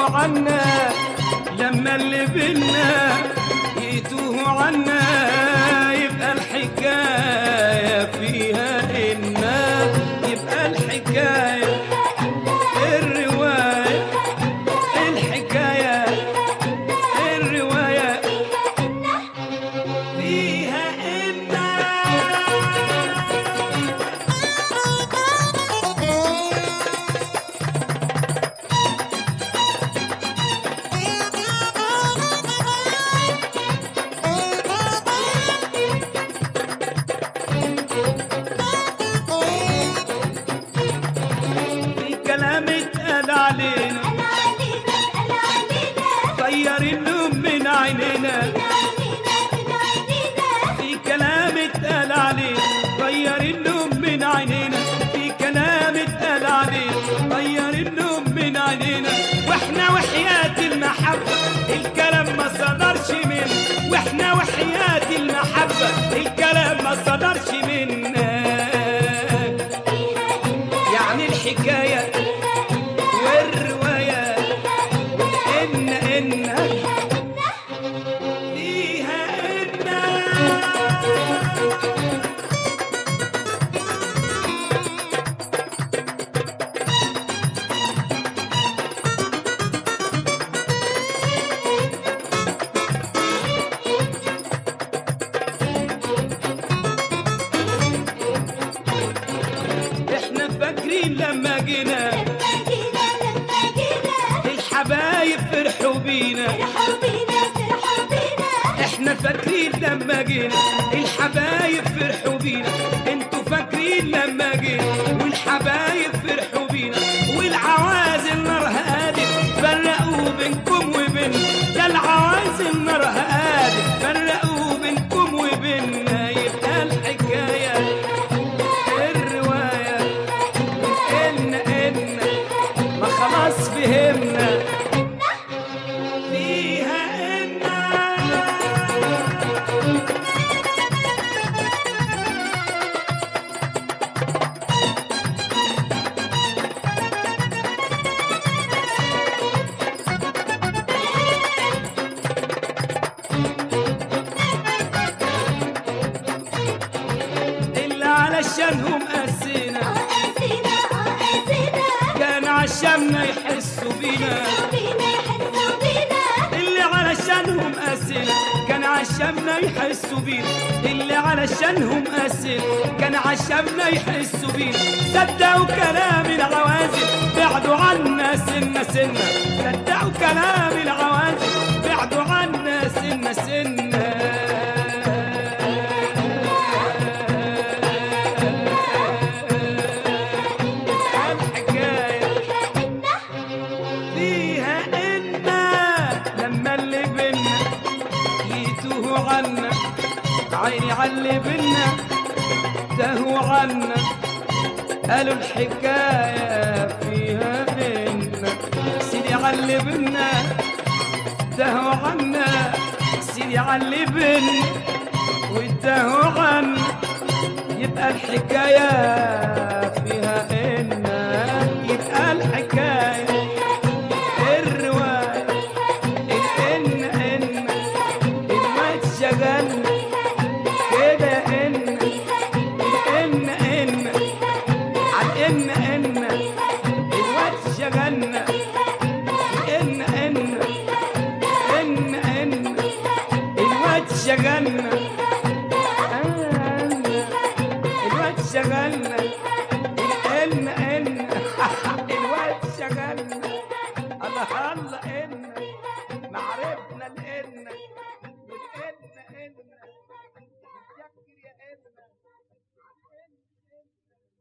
يتوه عنا لما اللي بينا يتوه عنا يبقى الحكاية فيها إنا يبقى الحكاية الرواية الحكاية الرواية فيها إنا في كلام اتقال علينا طير النوم من عينينا في كلام اتقال علينا طير النوم من عينينا في كلام اتقال علينا طير النوم من عينينا واحنا وحياة المحبة الكلام ما صدرش منه واحنا وحياة المحبة الكلام ما صدرش منا يعني الحكاية والرواية إن إن فيها إن إحنا فاكرين لما جينا الحبايب فرحوا بينا احنا فاكرين لما جينا الحبايب فرحوا بينا انتوا فاكرين لما جينا والحبايب فرحوا بينا والعوازل نار هادت فرقوا بينكم وبين ده العوازل نار هادت فرقوا بينكم وبيننا يبقى الحكايه الروايه ان ان ما خلاص فهمنا فيها ان اللي علشانهم قسينا كان عشاننا يحسوا بينا اللي علشانهم قاسينا كان عشاننا يحسوا بينا اللي علشانهم قاسينا كان عشاننا يحسوا بينا صدقوا كلام العوازل بعدوا عنا سنة سنة صدقوا كلام العوازل بعدوا عنا سنة سنة الحكاية فيها إنا لما اللي بينا يتوه عنا عيني علي بينا تهوا عنا قالوا الحكاية فيها إنا سيدي علي بينا تهوا عنا سيدي علي بينا وتهوا عنا يبقى الحكاية فيها إنا يبقى الحكاية الرواية الإن إن الواد شغلنا كده إن الإن إن عالإن إن الواد شغلنا إن إن إن إن الواد شغلنا الواد شغلنا إن إن الواد شغلنا الله الله إن معرفنا الإن